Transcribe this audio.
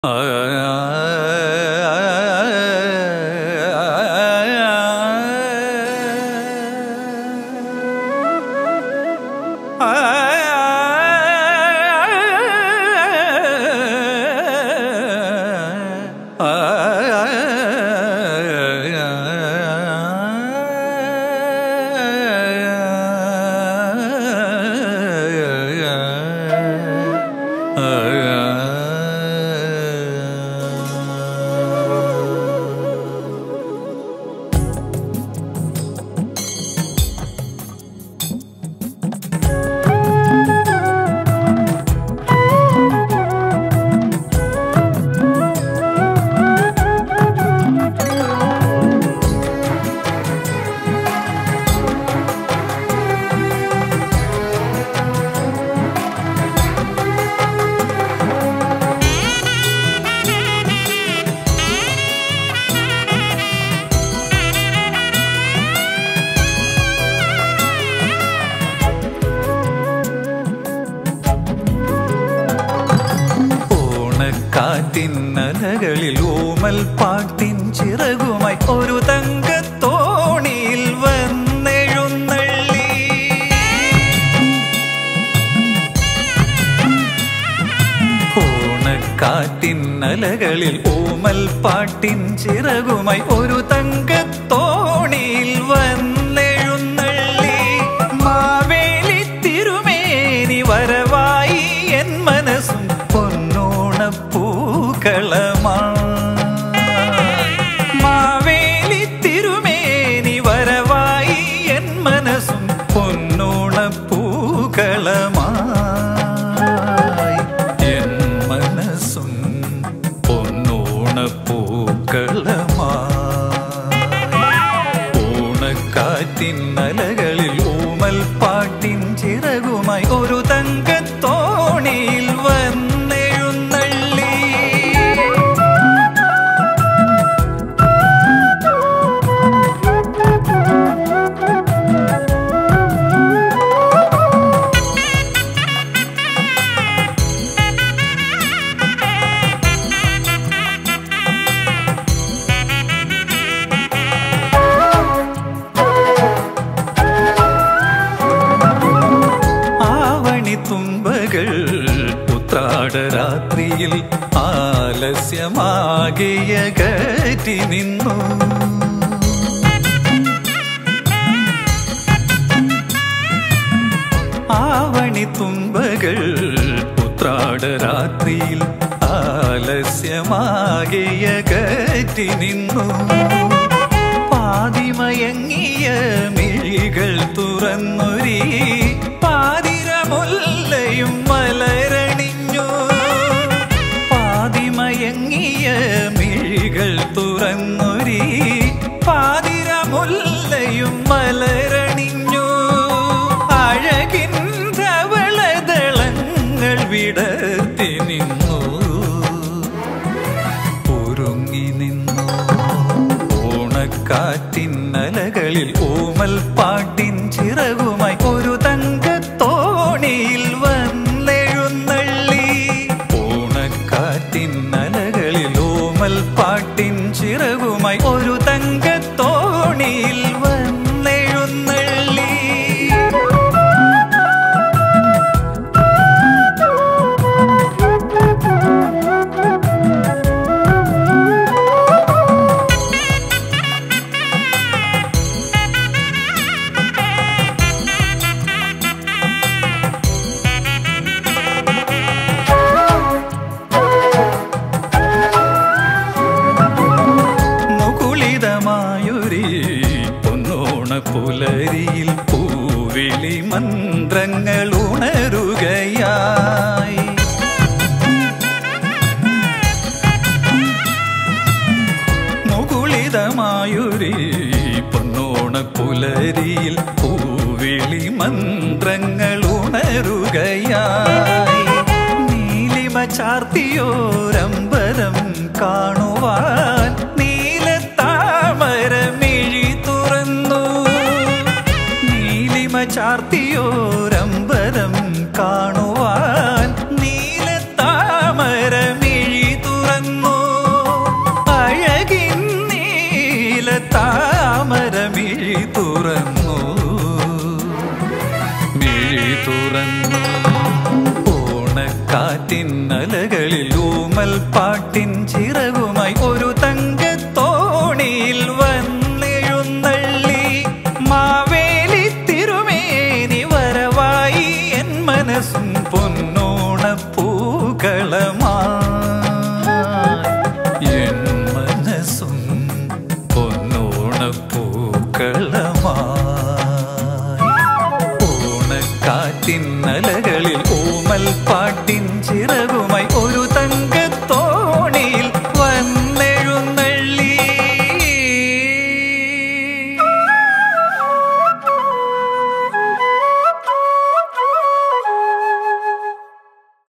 ഓണക്കാറ്റിന്നലകളിൽ ഊമൽ പാട്ടിൻ ചിറകുമായി ഒരു തങ്കത്തോണിയിൽ വന്നെഴുന്നള്ളി ഓണക്കാറ്റിന്നലകളിൽ ഊമൽ പാട്ടിൻ ചിറകുമായി ഒരു തങ്കത്തോണിയിൽ വന്നെഴുന്നള്ളി മാവേലി തിരുമേനി വരവായി എൻ മനസ്സും പൊന്നോണപ്പൂക്കളമായി മാവേലി തിരുമേനി വരവായി എൻ മനസ്സും പൊന്നോണപ്പൂക്കളമായി എൻ മനസ്സും പൊന്നോണപ്പൂക്കളമായി ഓണക്കാറ്റിന്നലകളിൽ ഊമൽ പാട്ടിൻ ചിറകുമായി ഒരു തങ്കത്തോണിയിൽ വന്നെഴുന്നള്ളി ആവണി തുമ്പകൾ ഉത്രാടരാത്രിയിൽ ആലസ്യമാകിയ കറ്റി നിന്നു ആവണി തുമ്പകൾ ഉത്രാടരാത്രിയിൽ ആലസ്യമാകിയ കറ്റി നിന്നു പാതിമയങ്ങിയ മിഴികൾ തുറന്നൊരി പാതിരമുല്ലയും മലരണിഞ്ഞു പാതിമയങ്ങിയ മിഴികൾ തുറന്നൊരി പാതിരമുല്ലയും മലരണിഞ്ഞു അഴകിൻ ധവളദളങ്ങൾ വിടർത്തി നിന്നു ഒരുങ്ങി നിന്നു ഓണക്കാറ്റിന്നലകളിൽ ഊമൽ പാട്ടിൻ ചിറകുമായി ഒരു തങ്കത്തോണിയിൽ വന്നെഴുന്നള്ളി ഓണക്കാറ്റിന്നലകളിൽ ഊമൽ പാട്ടിൻ ചിറകുമായി ഒരു തങ്കത്തോണിയിൽ വന്നെഴുന്നള്ളി മുകുളിതമായൊരി പൊന്നോണ പുലരിയിൽ പൂവിളി മന്ത്രങ്ങൾ ഉണരുകയായി മുകുളിതമായൊരി പൊന്നോണ പുലരിയിൽ പൂവിളി മന്ത്രങ്ങൾ ഉണരുകയായി നീലിമ ചാർത്തിയോരമ്പരം കാണുവാൻ നീലത്താമര മിഴി തുറന്നു നീലിമ ചാർത്തിയോരമ്പരം കാണുവാൻ നീലത്താമര മിഴി തുറന്നു മിഴികളിൽ ഊമൽ പാട്ടിൻ ചിറകുമായി ഒരു തങ്കത്തോണിയിൽ വന്നെഴുന്നള്ളി മാവേലി തിരുമേനി വരവായി എൻ മനസ്സും പൊന്നോണ പൂക്കളം